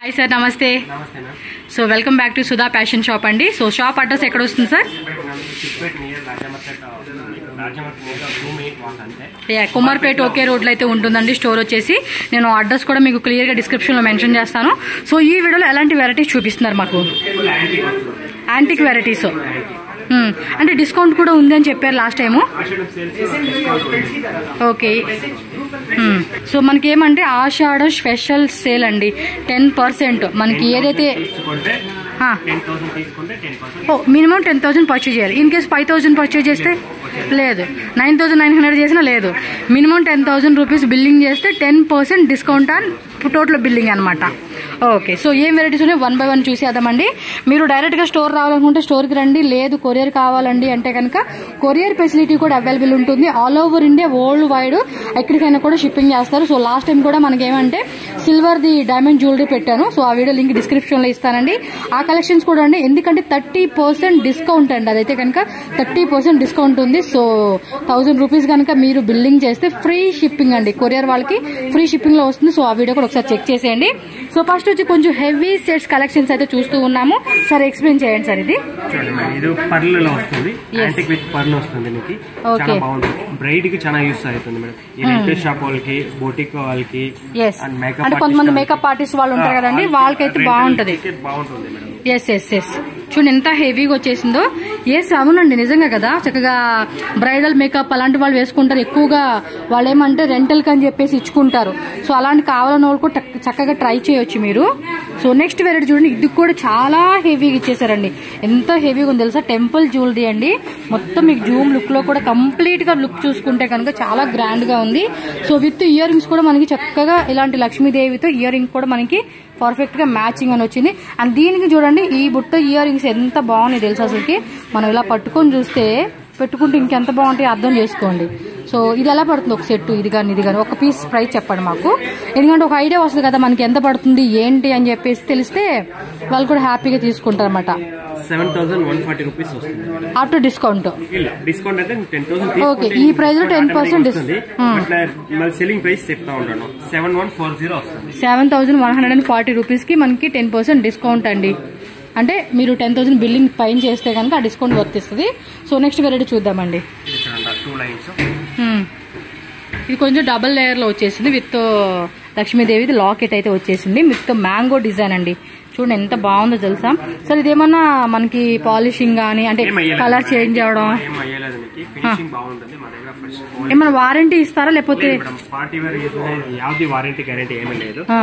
Hi sir నమస్తే నమస్తే ma'am so welcome back to Sudha fashion shop అండి సో షాప్ అడ్రస్ ఎక్కడ వస్తుంది sir Chickpet near Rajamarpet Rajamarpet near two minute walk అంతే యా, కుమార్పేట ఒకే రోడ్లో అయితే ఉంటుందండి స్టోర్ వచ్చేసి నేను అడ్రస్ కూడా మీకు క్లియర్గా డిస్క్రిప్షన్లో మెన్షన్ చేస్తాను సో ఈ వీడియోలో ఎలాంటి వెరైటీస్ చూపిస్తున్నారు మాకు ఫుల్ యాంటీ వస్తుంది యాంటిక్ వెరైటీస్ అంటే డిస్కౌంట్ కూడా ఉంది అని చెప్పారు last time Ashadham sales okay hmm. So మనకి ఏమంటే ఆషాఢ స్పెషల్ సేల్ అండి టెన్ పర్సెంట్ మనకి ఏదైతే తీసుకుంటే ఆ, టెన్ థౌసండ్ తీసుకుంటే టెన్ పర్సెంట్ ఓ మినిమం టెన్ థౌసండ్ పర్చేజ్ చేయాలి in case five thousand purchase చేస్తే లేదు నైన్ థౌసండ్ నైన్ హండ్రెడ్ చేసినా లేదు minimum ten thousand rupees billing చేస్తే ten percent discount on total billing అనమాట ఓకే సో ఏం వెరైటీస్ ఉన్నాయి వన్ బై వన్ చూసేద్దామండి మీరు డైరెక్ట్గా స్టోర్ రావాలనుకుంటే స్టోర్కి రండి లేదు కొరియర్ కావాలండి అంటే కనుక కొరియర్ ఫెసిలిటీ కూడా అవైలబుల్ ఉంటుంది all over India world wide ఎక్కడికైనా కూడా షిప్పింగ్ చేస్తారు సో లాస్ట్ టైం కూడా మనకి ఏమంటే సిల్వర్ ది డైమండ్ జ్యువెలరీ పెట్టాను సో ఆ వీడియో లింక్ డిస్క్రిప్షన్ లో ఇస్తానండి ఆ కలెక్షన్స్ కూడా అండి ఎందుకంటే థర్టీ పర్సెంట్ డిస్కౌంట్ అండి అదైతే కనుక థర్టీ పర్సెంట్ డిస్కౌంట్ ఉంది సో థౌసండ్ రూపీస్ కనుక మీరు బిల్లింగ్ చేస్తే ఫ్రీ షిప్పింగ్ అండి కొరియర్ వాళ్ళకి ఫ్రీ షిప్పింగ్ లో వస్తుంది సో ఆ వీడియో కూడా ఒకసారి చెక్ చేసేయండి సో ఫస్ట్ వచ్చి కొంచెం హెవీ సెట్స్ కలెక్షన్స్ అయితే చూస్తూ ఉన్నాము సార్ ఎక్స్ప్లెయిన్ చేయండి సార్ ఇది చూడండి మ్యామ్ ఇది పర్లలో వస్తుంది యాంటిక్ విత్ పర్ల్ వస్తుంది మీకు Okay. చాలా బాగుంటుంది బ్రైడ్ కి చాలా యూస్ అవుతుంది మేడం ఈ రెంటల్ షాప్ వాళ్ళకి బోటిక్ వాళ్ళకి ఎస్ and makeup అంటే కొంతమంది artist మేకప్ ఆర్టిస్ట్ వాళ్ళు ఉంటారు ఆ, కదండి వాళ్ళకి వాళ్ళకైతే rental బాగుంటది ticket బాగుంటుంది మేడం ఎస్ ఎస్ ఎస్ చూడండి ఎంత హెవీగా వచ్చేసిందో ఎస్ అవునండి నిజంగా కదా చక్కగా బ్రైడల్ మేకప్ అలాంటి వాళ్ళు వేసుకుంటారు ఎక్కువగా వాళ్ళు ఏమంటే రెంటల్ అని చెప్పేసి ఇచ్చుకుంటారు సో అలాంటి కావాలన్న వాళ్ళు కూడా టక్- చక్కగా ట్రై చేయొచ్చు మీరు సో నెక్స్ట్ వెరైటీ చూడండి ఇది కూడా చాలా హెవీగా ఇచ్చేసారండి ఎంత హెవీగా ఉంది తెలుసా టెంపుల్ జ్యువెలరీ అండి మొత్తం మీకు జూమ్ లుక్ లో కూడా కంప్లీట్ గా లుక్ చూసుకుంటే కనుక చాలా గ్రాండ్ గా ఉంది సో విత్ ఇయర్ రింగ్స్ కూడా మనకి చక్కగా ఇలాంటి లక్ష్మీదేవితో ఇయర్ రింగ్ కూడా మనకి పర్ఫెక్ట్ గా మ్యాచింగ్ అని వచ్చింది అండ్ దీనికి చూడండి ఈ బుట్ట ఇయర్ రింగ్స్ ఎంత బాగున్నాయి తెలుసు అసలుకి మనం ఇలా పట్టుకొని చూస్తే పెట్టుకుంటే ఇంకెంత బాగుంటాయి అర్థం చేసుకోండి సో ఇది ఎలా పడుతుంది ఒక సెట్ ఇది కానీ ఇది కానీ ఒక పీస్ ప్రైస్ చెప్పండి మాకు ఎందుకంటే ఒక ఐడియా వస్తుంది కదా మనకి ఎంత పడుతుంది ఏంటి అని చెప్పేసి తెలిస్తే వాళ్ళు కూడా హ్యాపీగా తీసుకుంటారు అనమాట seven thousand one forty rupees వస్తుంది మేడం ఆఫ్టర్ డిస్కౌంట్ ಇಲ್ಲ ಡಿಸ್ಕೌಂಟ್ అయితే టెన్ థౌసండ్ Okay, ఈ price లో 10% dis- Hmm. మళ్ళీ సెల్లింగ్ ప్రైస్ చెప్తా ఉంటాను సెవెన్ వన్ ఫోర్ జీరో వస్తుంది seven thousand one hundred and forty రూపీస్కి మనకి టెన్ పర్సెంట్ డిస్కౌంట్ అండి అంటే మీరు టెన్ థౌసండ్ బిల్లింగ్ పైన చేస్తే కనుక ఆ డిస్కౌంట్ వర్తిస్తుంది సో నెక్స్ట్ వెరైటీ చూద్దామండి ఇది చూడండి టూ లైన్స్ Hmm. ఇది కొంచెం డబల్ లేయర్లో వచ్చేసింది విత్ లక్ష్మీదేవిది లాకెట్ అయితే వచ్చేసింది విత్ మ్యాంగో డిజైన్ అండి చూడండి ఎంత బాగుందో తెలుసా సార్ ఇదేమన్నా మనకి పాలిషింగ్ కానీ అంటే కలర్ చేంజ్ అవడం ఏం అయ్యలేదు మీకు ఫినిషింగ్ బాగుంటుంది మా దగ్గర ఫస్ట్ ఏమన్నా వారంటీ ఇస్తారా లేకపోతే మేడం పార్టీ వేర్ యావది వారంటీ గ్యారంటీ ఏమీ లేదు ఆ.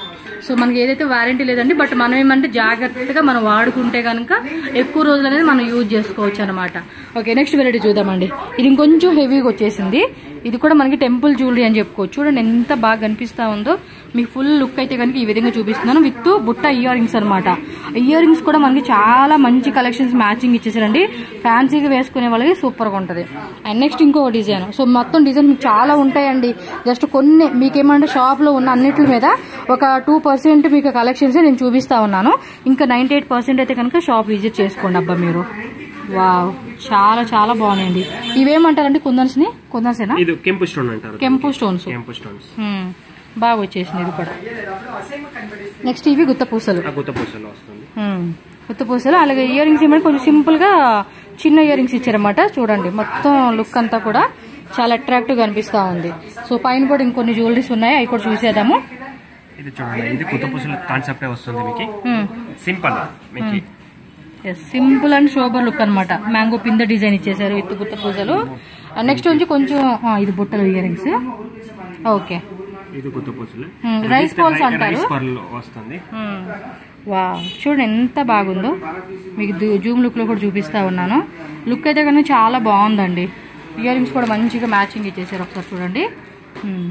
సో మనకి ఏదైతే వారంటీ లేదండి బట్ మనం ఏమంటే జాగ్రత్తగా మనం వాడుకుంటే కనుక ఎక్కువ రోజులు అనేది మనం యూజ్ చేసుకోవచ్చు అనమాట ఓకే నెక్స్ట్ వెరైటీ చూద్దామండి ఇది ఇంకొంచెం హెవీగా వచ్చేసింది ఇది కూడా మనకి టెంపుల్ జ్యువెలరీ అని చెప్పుకోవచ్చు చూడండి ఎంత బాగా కనిపిస్తా ఉందో మీకు ఫుల్ లుక్ అయితే కనుక ఈ విధంగా చూపిస్తున్నాను విత్ బుట్ట ఇయర్ రింగ్స్ అనమాట ఇయర్ రింగ్స్ కూడా మనకి చాలా మంచి కలెక్షన్స్ మ్యాచింగ్ ఇచ్చేసారండి ఫ్యాన్సీగా వేసుకునే వాళ్ళకి సూపర్గా ఉంటుంది అండ్ నెక్స్ట్ ఇంకో డిజైన్ సో మొత్తం డిజైన్ మీకు చాలా ఉంటాయండి జస్ట్ కొన్ని మీకేమంటే షాప్లో ఉన్న అన్నిటి మీద ఒక టూ పర్సెంట్ మీకు కలెక్షన్స్ నేను చూపిస్తా ఉన్నాను ఇంకా నైంటీ ఎయిట్ పర్సెంట్ అయితే కనుక షాప్ విజిట్ చేసుకోండి అబ్బా మీరు వావ్ చాలా చాలా బాగున్నాయండి ఇవేమంటారండి కుందన్స్ని కుందన్సేనా ఇది కెంపు స్టోన్ అంటారు కెంపు స్టోన్స్ కెంపు స్టోన్స్ హ్మ్. బాగా వచ్చేసింది ఇది కూడా నెక్స్ట్ ఇవి గుత్త పూసలు ఆ గుత్త పూసలో వస్తుంది హ్మ్. గుత్త పూసలు అలాగే ఇయర్ రింగ్స్ ఏమంటే కొంచెం సింపుల్ గా చిన్న ఇయర్ రింగ్స్ ఇచ్చారన్నమాట చూడండి మొత్తం లుక్ అంతా కూడా చాలా అట్రాక్టివ్ గా అనిపిస్తా ఉంది సో పైన కూడా ఇంకొన్ని జ్యువెలరీస్ ఉన్నాయి అవి కూడా చూసేద్దాము ఇది చూడండి ఇది గుత్త పూసల కాన్సెప్టే వస్తుంది మీకు హ్మ్. సింపుల్ మీకు yes simple and sober look అన్నమాట మ్యాంగో పింద డిజైన్ ఇచ్చేసారు విత్ గుత్త పూసలు నెక్స్ట్ వచ్చి కొంచెం ఆ, ఇది బుట్టలు ఇయర్ రింగ్స్ ఓకే ఇది గుత్త పూసలు Hmm, rice balls అంటారు. రైస్ పర్ల్ వస్తుంది వా చూడండి ఎంత బాగుందో మీకు దు- జూమ్ లుక్ లో కూడా చూపిస్తా ఉన్నాను లుక్ అయితే కనుక చాలా బాగుందండి ఇయర్ రింగ్స్ కూడా మంచిగా మ్యాచింగ్ ఇచ్చేసారు ఒకసారి చూడండి Hmm.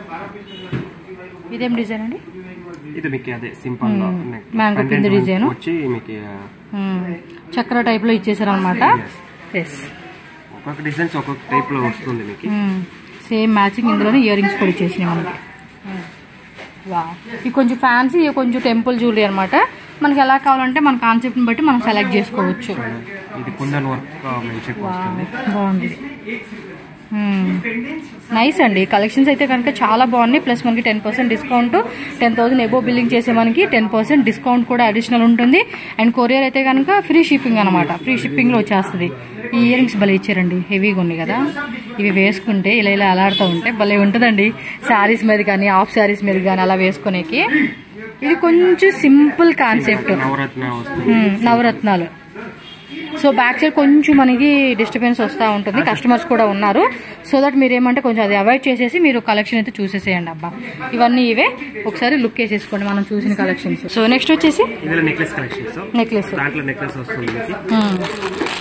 ఇదేం డిజైన్ అండి ఇది మీకు అదే సింపుల్ Mango కింద design. వచ్చి మీకు Hmm. చక్ర టైప్ లో ఇచ్చేసారు అనమాట ఎస్ ఒక్కొక్క డిజైన్స్ ఒక్కొక్క టైప్ లో వస్తుంది మీకు సేమ్ మ్యాచింగ్ ఇందులోనే ఇయర్ రింగ్స్ కూడా ఇచ్చేసినాయి మనకి వా ఇది కొంచెం ఫ్యాన్సీ ఇది కొంచెం టెంపుల్ జ్యువెలరీ అనమాట మనకి ఎలా కావాలంటే మన కాన్సెప్ట్ని బట్టి మనం సెలెక్ట్ చేసుకోవచ్చు ఇది కుందన్ వర్క్ మంచిగా వా వస్తుంది బాగుంది నైస్ అండి కలెక్షన్స్ అయితే కనుక చాలా బాగున్నాయి ప్లస్ మనకి ten percent discount ten thousand above billing చేసే మనకి టెన్ పర్సెంట్ డిస్కౌంట్ కూడా అడిషనల్ ఉంటుంది అండ్ కొరియర్ అయితే కనుక ఫ్రీ షిప్పింగ్ అనమాట ఫ్రీ షిప్పింగ్లో వచ్చేస్తుంది ఈ ఇయర్ రింగ్స్ భలే ఇచ్చారండి హెవీగా ఉన్నాయి కదా ఇవి వేసుకుంటే ఇలా ఇలా అలాడుతూ ఉంటే భలే ఉంటుందండి శారీస్ మీద కానీ ఆఫ్ శారీస్ మీద కానీ అలా వేసుకునేకి ఇది కొంచెం సింపుల్ కాన్సెప్ట్ నవరత్న వస్తుంది మ్మ్, నవరత్నాలు సో బ్యాక్ సైడ్ కొంచెం మనకి డిస్టర్బెన్స్ వస్తూ ఉంటుంది కస్టమర్స్ కూడా ఉన్నారు సో దట్ మీరు ఏమంటే కొంచెం అది అవాయిడ్ చేసేసి మీరు కలెక్షన్ అయితే చూసేసేయండి అబ్బా ఇవన్నీ ఇవే ఒకసారి లుక్ వేసేసుకోండి మనం చూసిన కలెక్షన్స్ సో నెక్స్ట్ వచ్చేసి ఇందులో నెక్లెస్ కలెక్షన్స్ నెక్లెస్ దాంట్లో నెక్లెస్ వస్తుంది మీకు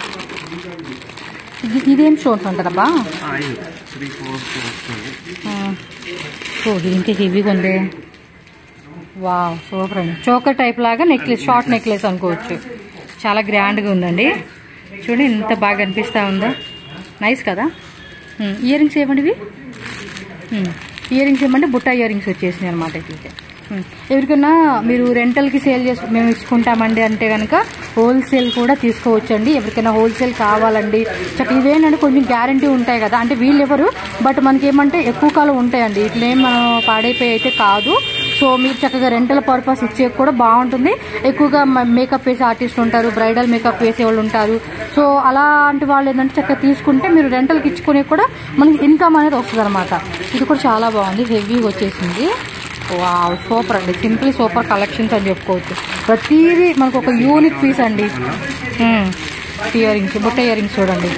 ఇదేం స్టోన్స్ అంటారబ్బా ఆ, ఇది త్రీ ఫోర్ వస్తుంది సో దీనికి హెవీగా ఉంది వావ్ సూపర్ అండి చోకర్ టైప్ లాగా నెక్లెస్ షార్ట్ నెక్లెస్ అనుకోవచ్చు చాలా గ్రాండ్గా ఉందండి చూడండి ఎంత బాగా అనిపిస్తూ ఉందో నైస్ కదా ఇయర్ రింగ్స్ ఏమండి ఇవి ఇయర్ రింగ్స్ ఏమంటే బుట్ట ఇయర్ రింగ్స్ వచ్చేసినాయి అనమాట ఇట్లయితే ఉమ్. ఎవరికైనా మీరు రెంటల్కి సేల్ చేసి మేము ఇచ్చుకుంటామండి అంటే కనుక హోల్సేల్ కూడా తీసుకోవచ్చండి ఎవరికైనా హోల్సేల్ కావాలండి చక్క ఇవేనండి కొంచెం గ్యారంటీ ఉంటాయి కదా అంటే వీళ్ళు ఎవరు బట్ మనకి ఏమంటే ఎక్కువ కాలం ఉంటాయండి ఇట్లేం మనం పాడైపోయి అయితే కాదు సో మీరు చక్కగా రెంటల్ పర్పస్ ఇచ్చే కూడా బాగుంటుంది ఎక్కువగా మేకప్ వేసే ఆర్టిస్ట్ ఉంటారు బ్రైడల్ మేకప్ వేసే వాళ్ళు ఉంటారు సో అలాంటి వాళ్ళు ఏంటంటే చక్కగా తీసుకుంటే మీరు రెంటల్కి ఇచ్చుకునే కూడా మనకి ఇన్కమ్ అనేది వస్తుంది అనమాట ఇది కూడా చాలా బాగుంది హెవీగా వచ్చేసింది వావ్ సూపర్ అండి సింప్లీ సూపర్ కలెక్షన్స్ అని చెప్పుకోవచ్చు ప్రతిదీ మనకు ఒక యూనిక్ పీస్ అండి ఇయర్ రింగ్స్ బుట్ట ఇయర్ రింగ్స్ చూడండి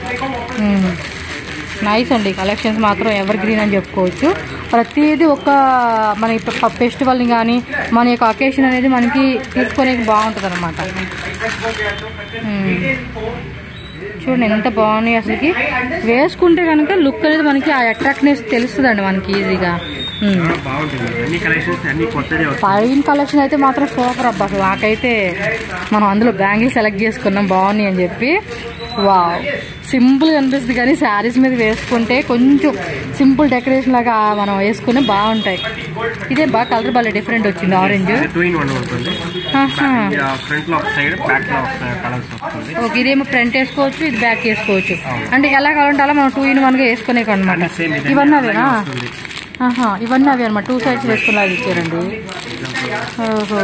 నైస్ అండి కలెక్షన్స్ మాత్రం ఎవర్ గ్రీన్ అని చెప్పుకోవచ్చు ప్రతిదీ ఒక మన ఫెస్టివల్ని కానీ మన యొక్క అకేషన్ అనేది మనకి తీసుకోనికి బాగుంటుంది అనమాట చూడండి ఎంత బాగున్నాయి అసలుకి వేసుకుంటే కనుక లుక్ అనేది మనకి ఆ అట్రాక్ట్నెస్ తెలుస్తుందండి మనకి ఈజీగా ఉమ్. చాలా బాగుంటుంది అన్ని కలెక్షన్స్ అన్ని కొత్తదే వస్తాయి పైన కలెక్షన్ అయితే మాత్రం సూపర్ అబ్బా అసలు నాకైతే మనం అందులో బ్యాంగిల్ సెలెక్ట్ చేసుకున్నాం బాగున్నాయి అని చెప్పి వావ్ సింపుల్ అనిపిస్తుంది కానీ శారీస్ మీద వేసుకుంటే కొంచెం సింపుల్ డెకరేషన్ లాగా మనం వేసుకుని బాగుంటాయి ఇదే బాగా కలర్ బాగా డిఫరెంట్ వచ్చింది ఆరెంజ్ టూ ఇన్ వన్ ఉంటుంది ఫ్రంట్ లో ఒక సైడ్ బ్యాక్ లో ఒక కలర్స్ వస్తుంది ఓకే ఇదేమో ఫ్రంట్ వేసుకోవచ్చు ఇది బ్యాక్ వేసుకోవచ్చు అంటే ఎలా కావాలంటే అలా మనం టూ ఇన్ వన్ గా వేసుకునే అనమాట సేమ్ ఇవన్నీ అవేనా వస్తుంది ఆహా, ఇవన్నీ అవి అనమాట టూ సైడ్స్ వేసుకునేలాగా ఇచ్చారండి ఓహో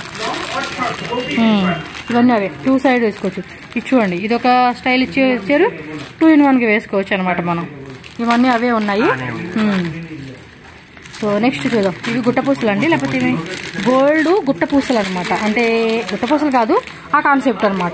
ఉమ్, ఇవన్నీ అవే టూ సైడ్ వేసుకోవచ్చు ఇది చూడండి ఇది ఒక స్టైల్ ఇచ్చి ఇచ్చారు టూ ఇన్ వన్కి వేసుకోవచ్చు అనమాట మనం ఇవన్నీ అవే ఉన్నాయి ఉమ్. సో నెక్స్ట్ చూద్దాం ఇవి గుట్ట పూసలు అండి లేకపోతే ఇవి గోల్డ్ గుట్ట పూసలు అనమాట అంటే గుట్ట పూసలు కాదు ఆ కాన్సెప్ట్ అనమాట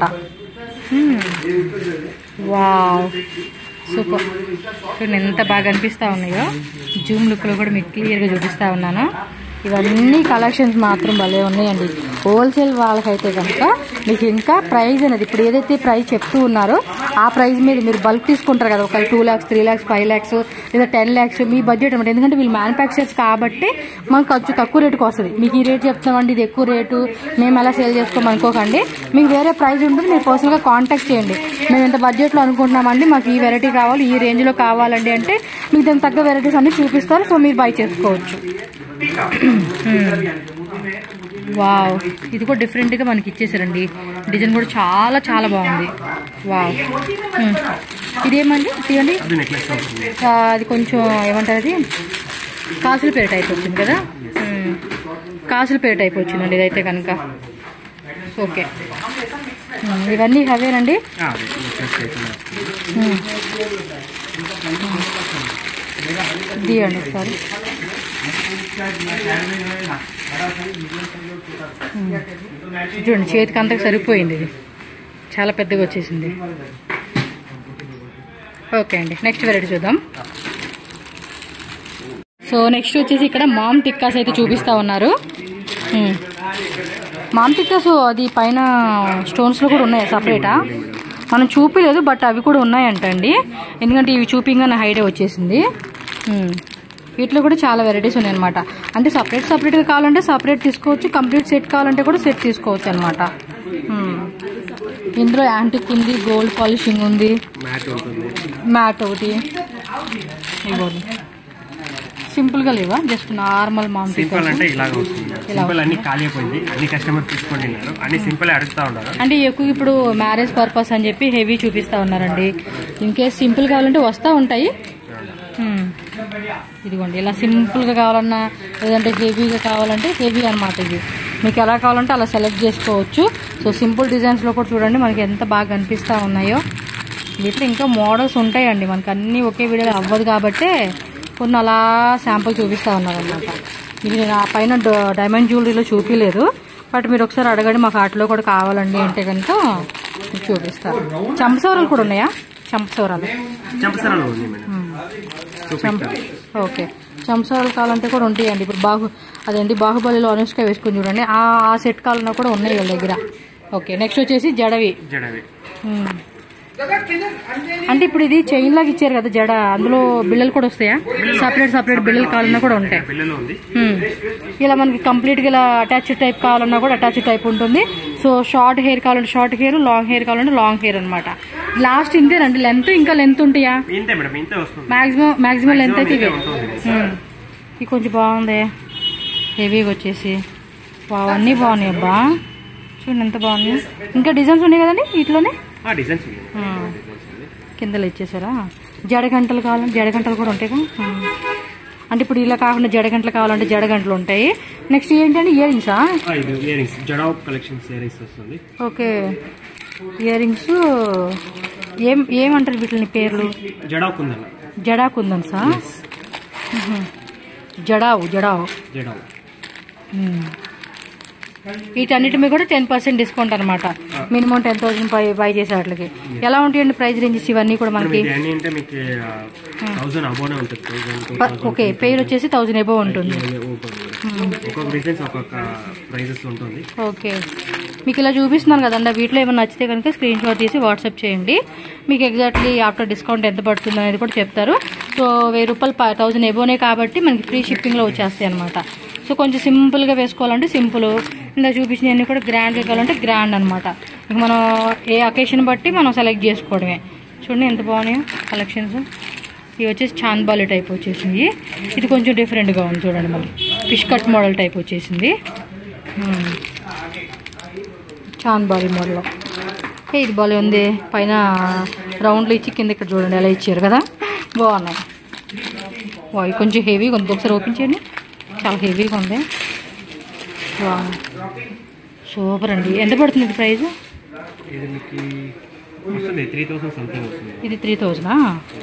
వావ్ సూపర్ చూడండి ఎంత బాగా అనిపిస్తా ఉన్నాయో జూమ్ లుక్లో కూడా మీకు క్లియర్గా చూపిస్తా ఉన్నాను ఇవన్నీ కలెక్షన్స్ మాత్రం భలే ఉన్నాయండి హోల్సేల్ వాళ్ళకైతే కనుక మీకు ఇంకా ప్రైస్ అనేది ఇప్పుడు ఏదైతే ప్రైస్ చెప్తూ ఉన్నారో ఆ ప్రైస్ మీద మీరు బల్క్ తీసుకుంటారు కదా ఒక two lakhs three lakhs five lakhs లేదా టెన్ ల్యాక్స్ మీ బడ్జెట్ అనమాట ఎందుకంటే వీళ్ళు మ్యానుఫ్యాక్చర్స్ కాబట్టి మనకు కొంచెం తక్కువ రేటుకి వస్తుంది మీకు ఈ రేట్ చెప్తామండి ఇది ఎక్కువ రేటు మేము ఎలా సేల్ చేసుకోము అనుకోకండి మీకు వేరే ప్రైస్ ఉంటుంది మీరు పర్సనల్గా కాంటాక్ట్ చేయండి మేము ఇంత బడ్జెట్లో అనుకుంటున్నామండి మాకు ఈ వెరైటీ కావాలి ఈ రేంజ్లో కావాలండి అంటే మీకు దానికి తగ్గ వెరైటీస్ అన్ని చూపిస్తారు సో మీరు బై చేసుకోవచ్చు వావ్ ఇది కూడా డిఫరెంట్గా మనకి ఇచ్చేసారండి డిజైన్ కూడా చాలా చాలా బాగుంది వావ్ మ్మ్. ఇదేమండి తీయండి అది నెక్లెస్ వస్తుంది ఆ, అది కొంచెం ఏమంటారు అది కాసుల పేరు టైప్ వచ్చింది కదా మ్మ్. కాసుల పేరు టైప్ వచ్చిందండి ఇదైతే కనుక ఓకే మ్మ్. ఇవన్నీ అవేనండి ఆ, అది నెక్లెస్ అయితే వస్తుంది మ్మ్. తీయండి ఒకసారి మ్మ్. చూడండి చేతికి అంతకు సరిపోయింది ఇది చాలా పెద్దగా వచ్చేసింది ఓకే అండి నెక్స్ట్ వెరైటీ చూద్దాం సో నెక్స్ట్ వచ్చేసి ఇక్కడ మామ్ టిక్కాస్ అయితే చూపిస్తా ఉన్నారు మ్మ్. మామ్ టిక్కాస్ అది పైన స్టోన్స్లో కూడా ఉన్నాయి సపరేటా మనం చూపిలేదు బట్ అవి కూడా ఉన్నాయంటండి ఎందుకంటే ఇవి చూపింగానే హైడే వచ్చేసింది మ్మ్. వీటిలో కూడా చాలా వెరైటీస్ ఉన్నాయి అనమాట అంటే సపరేట్ సపరేట్గా కావాలంటే సపరేట్ తీసుకోవచ్చు కంప్లీట్ సెట్ కావాలంటే కూడా సెట్ తీసుకోవచ్చు అనమాట ఇందులో యాంటిక్ ఉంది గోల్డ్ పాలిషింగ్ ఉంది మ్యాట్ ఉంటుంది మ్యాట్ ఒకటి ఇవ్వండి సింపుల్గా లేవా జస్ట్ నార్మల్ మామ్ సింపుల్ అంటే ఇలాగ వస్తుంది సింపుల్ అన్ని ఖాళీ అయిపోయింది అన్ని కస్టమర్ తీసుకుంటున్నారు అన్ని సింపుల్ అడుగుతా ఉన్నారు అంటే ఎక్కువ ఇప్పుడు మ్యారేజ్ పర్పస్ అని చెప్పి హెవీ చూపిస్తా ఉన్నారండి ఇన్ కేస్ సింపుల్ కావాలంటే వస్తూ ఉంటాయి హ్మ్. ఇదిగోండి ఇలా సింపుల్గా కావాలన్నా లేదంటే హెవీగా కావాలంటే హెవీ అనమాట ఇది మీకు ఎలా కావాలంటే అలా సెలెక్ట్ చేసుకోవచ్చు సో సింపుల్ డిజైన్స్లో కూడా చూడండి మనకి ఎంత బాగా కనిపిస్తూ ఉన్నాయో వీటిలో ఇంకా మోడల్స్ ఉంటాయండి మనకి అన్నీ ఒకే వీడియోలో అవ్వదు కాబట్టే కొన్ని అలా శాంపుల్ చూపిస్తూ ఉన్నారనమాట ఇది నేను ఆ పైన డ- డైమండ్ జ్యువెలరీలో చూపించలేదు బట్ మీరు ఒకసారి అడగండి మాకు వాటిలో కూడా కావాలండి అంటే కనుక మీకు చూపిస్తారు చంపసవరాలు కూడా ఉన్నాయా చంపసవరాలు చంపసరాలో ఉంది మేడం చంప ఓకే చంపసవరాలు కావాలంటే కూడా ఉంటాయండి ఇప్పుడు బాహు అదేంటి బాహుబలిలో అనుష్క వేసుకుని చూడండి ఆ ఆ సెట్ కావాలన్నా కూడా ఉన్నాయి వీళ్ళ దగ్గర ఓకే నెక్స్ట్ వచ్చేసి జడవి జడవి ఉమ్. అంటే ఇప్పుడు ఇది చైన్ లాగా ఇచ్చారు కదా జడ అందులో బిళ్ళలు కూడా వస్తాయా సపరేట్ సపరేట్ బిళ్ళలు కావాలన్నా కూడా ఉంటాయి పిల్లలు ఉంది ఉమ్. ఇలా మనకి కంప్లీట్ గా ఇలా అటాచ్ టైప్ కావాలన్నా కూడా అటాచ్ టైప్ ఉంటుంది సో షార్ట్ హెయిర్ కావాలంటే షార్ట్ హెయిర్ లాంగ్ హెయిర్ కావాలంటే లాంగ్ హెయిర్ అనమాట లాస్ట్ ఇంతేనండి లెంత్ ఇంకా లెంత్ ఉంటాయా ఇంతే మేడం ఇంతే వస్తుంది మాక్సిమం మాక్సిమం లెంత్ అయితే ఇవే ఇంతే ఉంటుంది. ఉమ్. ఇది కొంచెం బాగుంది హెవీగా వచ్చేసి వావ్, అన్నీ బాగున్నాయి అబ్బా చూడండి ఎంత బాగున్నాయి ఇంకా డిజైన్స్ ఉన్నాయి కదండి వీటిలోనే ఆ డిజైన్స్ ఉంది ఉమ్. కిందలు ఇచ్చేసారా జడగంటలు కావాలంటే జడగంటలు కూడా ఉంటాయి కదా ఉమ్. అంటే ఇప్పుడు ఇలా కాకుండా జడగంటలు కావాలంటే జడగంటలు ఉంటాయి నెక్స్ట్ ఏంటంటే ఇయర్ రింగ్సా ఆ, ఇది ear rings jadau collections ear rings వస్తుంది ఓకే ఇయర్ రింగ్స్ ఏం ఏమంటారు వీటిని పేర్లు జడావ్ కుందన జడా కుందన్సా ఉహు. జడావు జడావు జడావ్ ఉమ్. వీటన్నిటి మీద కూడా టెన్ పర్సెంట్ డిస్కౌంట్ అనమాట మినిమం టెన్ థౌసండ్ పై బై చేసే వాటికి ఎలా ఉంటాయండి ప్రైస్ రేంజెస్ ఇవన్నీ కూడా మనకి ఇది అన్ని అంటే మీకు థౌసండ్ అబోనే ఉంటుంది థౌసండ్ టూ ప- ఓకే పేరు వచ్చేసి థౌసండ్ ఎబో ఉంటుంది ఒక్కొక్క డిజైన్స్ ఒక్కొక్క ప్రైజెస్ ఉంటుంది ఓకే మీకు ఇలా చూపిస్తున్నాను కదండి వీటిలో ఏమైనా నచ్చితే కనుక స్క్రీన్ షాట్ తీసి వాట్సాప్ చేయండి మీకు ఎగ్జాక్ట్లీ ఆఫ్టర్ డిస్కౌంట్ ఎంత పడుతుంది అనేది కూడా చెప్తారు సో వెయ్యి రూపాయలు థౌసండ్ ఎబోనే కాబట్టి మనకి ఫ్రీ షిప్పింగ్లో వచ్చేస్తాయి అనమాట సో కొంచెం సింపుల్గా వేసుకోవాలంటే సింపుల్ ఇంకా చూపించినవన్నీ కూడా గ్రాండ్గా కావాలంటే గ్రాండ్ అనమాట ఇక మనం ఏ అకేషన్ బట్టి మనం సెలెక్ట్ చేసుకోవడమే చూడండి ఎంత బాగున్నాయో కలెక్షన్స్ ఇవి వచ్చేసి చాంద్బాలి టైప్ వచ్చేసింది ఇది కొంచెం డిఫరెంట్గా ఉంది చూడండి మళ్ళీ ఫిష్ కట్ మోడల్ టైప్ వచ్చేసింది మ్మ్. చాంద్బాలి మోడల్ ఏ ఇది బాలే ఉంది పైన రౌండ్లో ఇచ్చి కింద ఇక్కడ చూడండి ఎలా ఇచ్చారు కదా బాగున్నాయి వా ఇది కొంచెం హెవీగా ఉంది ఒకసారి ఓపెన్ చేయండి చాలా హెవీగా ఉంది బాగుంది సూపర్ అండి ఎంత పడుతుంది ఇది ప్రైస్ ఇది మీకు వస్తుంది త్రీ థౌసండ్ సంథింగ్ వస్తుంది ఇది త్రీ థౌజండా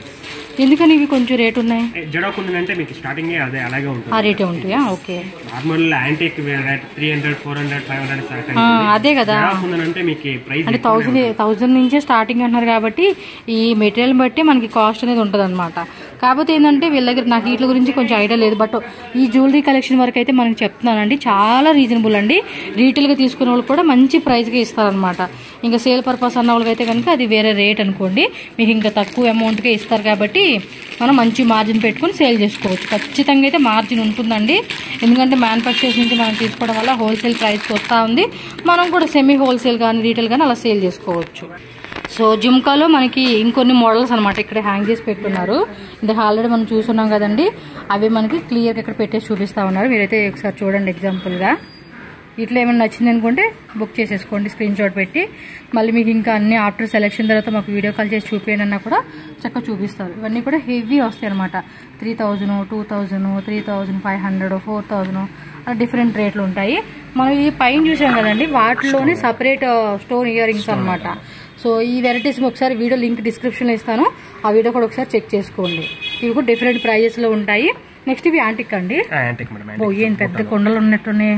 ఎందుకని ఇవి కొంచెం రేట్ ఉన్నాయి జడావ్ కుందన్ అంటే మీకు స్టార్టింగ్ అదే అలాగే ఆ ఉంటుంది రేటే ఉంటాయా okay normal antique three hundred four hundred five hundred start ఆ, అదే కదా జడావ్ కుందన్ అంటే మీకు ప్రైస్ అంటే థౌజండ్ థౌజండ్ నుంచే స్టార్టింగ్ అంటున్నారు కాబట్టి ఈ మెటీరియల్ బట్టి మనకి కాస్ట్ అనేది ఉంటుంది అనమాట కాకపోతే ఏంటంటే వీళ్ళ దగ్గర నాకు వీటి గురించి కొంచెం ఐడియా లేదు బట్ ఈ జ్యువెలరీ కలెక్షన్ వరకు అయితే మనకి చెప్తున్నానండి చాలా రీజనబుల్ అండి రీటైల్గా తీసుకునే వాళ్ళు కూడా మంచి ప్రైస్కి ఇస్తారనమాట ఇంకా సేల్ పర్పస్ అన్న వాళ్ళకైతే కనుక అది వేరే రేట్ అనుకోండి మీకు ఇంకా తక్కువ అమౌంట్కే ఇస్తారు కాబట్టి మనం మంచి మార్జిన్ పెట్టుకొని సేల్ చేసుకోవచ్చు ఖచ్చితంగా అయితే మార్జిన్ ఉంటుందండి ఎందుకంటే మ్యానుఫ్యాక్చర్స్ నుంచి మనం తీసుకోవడం వల్ల హోల్సేల్ ప్రైస్కి వస్తూ ఉంది మనం కూడా సెమీ హోల్సేల్ కానీ రీటైల్ కానీ అలా సేల్ చేసుకోవచ్చు సో జుమ్కాలో మనకి ఇంకొన్ని మోడల్స్ అనమాట ఇక్కడ హ్యాంగ్ చేసి పెట్టున్నారు ఇది ఆల్రెడీ మనం చూస్తున్నాం కదండి అవి మనకి క్లియర్గా ఇక్కడ పెట్టేసి చూపిస్తా ఉన్నారు మీరైతే ఒకసారి చూడండి ఎగ్జాంపుల్గా ఇట్లా ఏమైనా నచ్చింది అనుకుంటే బుక్ చేసేసుకోండి స్క్రీన్ షాట్ పెట్టి మళ్ళీ మీకు ఇంకా అన్ని ఆఫ్టర్ సెలెక్షన్ తర్వాత మాకు వీడియో కాల్ చేసి చూపించండి అన్నా కూడా చక్కగా చూపిస్తారు ఇవన్నీ కూడా హెవీ వస్తాయి అనమాట three thousand two thousand three thousand five hundred four thousand అలా డిఫరెంట్ రేట్లు ఉంటాయి మనం ఈ పైన చూసాం కదండి వాటిలోనే సపరేట్ స్టోన్ ఇయర్ రింగ్స్ అనమాట సో ఈ వెరైటీస్ ఒకసారి వీడియో లింక్ డిస్క్రిప్షన్లో ఇస్తాను ఆ వీడియో కూడా ఒకసారి చెక్ చేసుకోండి ఇవి కూడా డిఫరెంట్ ప్రైజెస్లో ఉంటాయి నెక్స్ట్ ఇవి యాంటిక్ అండి యాంటిక్ మేడం ఓ ఏం పెద్ద కొండలు ఉన్నట్టున్నాయి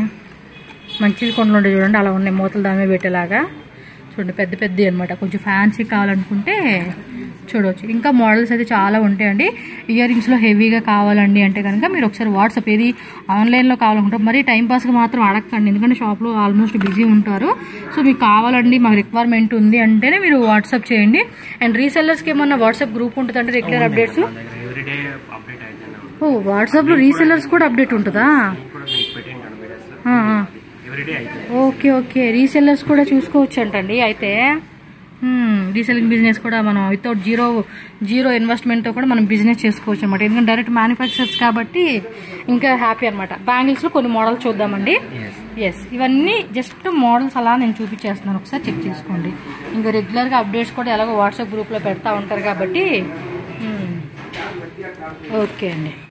మంచి కొండలు ఉంటాయి చూడండి అలా ఉన్నాయి మూతలు దాని మీద పెట్టేలాగా చూడండి పెద్ద పెద్ద అనమాట కొంచెం ఫ్యాన్సీ కావాలనుకుంటే చూడవచ్చు ఇంకా మోడల్స్ అయితే చాలా ఉంటాయండి ఇయర్ రింగ్స్లో హెవీగా కావాలండి అంటే కనుక మీరు ఒకసారి వాట్సాప్ ఏది ఆన్లైన్లో కావాలనుకుంటే మరీ టైం పాస్కి మాత్రం అడగకండి ఎందుకంటే షాప్లో ఆల్మోస్ట్ బిజీ ఉంటారు సో మీకు కావాలండి మాకు రిక్వైర్మెంట్ ఉంది అంటేనే మీరు వాట్సాప్ చేయండి అండ్ రీసెల్లర్స్కి ఏమన్నా వాట్సాప్ గ్రూప్ ఉంటుందంటే రెగ్యులర్ అప్డేట్స్ ఎవ్రీడే అప్డేట్ అవుతుంది ఓ వాట్సాప్లో రీసెల్లర్స్ కూడా అప్డేట్ ఉంటుందా కూడా మీకు పెట్టింటాను వీడియోస్ ఆ, ఆ. ఎవ్రీడే అవుతుంది ఓకే ఓకే రీసెల్లర్స్ కూడా చూసుకోవచ్చు అంటండి అయితే రీసెలింగ్ బిజినెస్ కూడా మనం వితౌట్ జీరో జీరో ఇన్వెస్ట్మెంట్తో కూడా మనం బిజినెస్ చేసుకోవచ్చు అనమాట ఎందుకంటే డైరెక్ట్ మ్యానుఫ్యాక్చర్స్ కాబట్టి ఇంకా హ్యాపీ అనమాట బ్యాంగిల్స్లో కొన్ని మోడల్స్ చూద్దామండి ఎస్ ఇవన్నీ జస్ట్ మోడల్స్ అలా నేను చూపించేస్తున్నాను ఒకసారి చెక్ చేసుకోండి ఇంకా రెగ్యులర్గా అప్డేట్స్ కూడా ఎలాగో వాట్సాప్ గ్రూప్లో పెడతా ఉంటారు కాబట్టి ఓకే అండి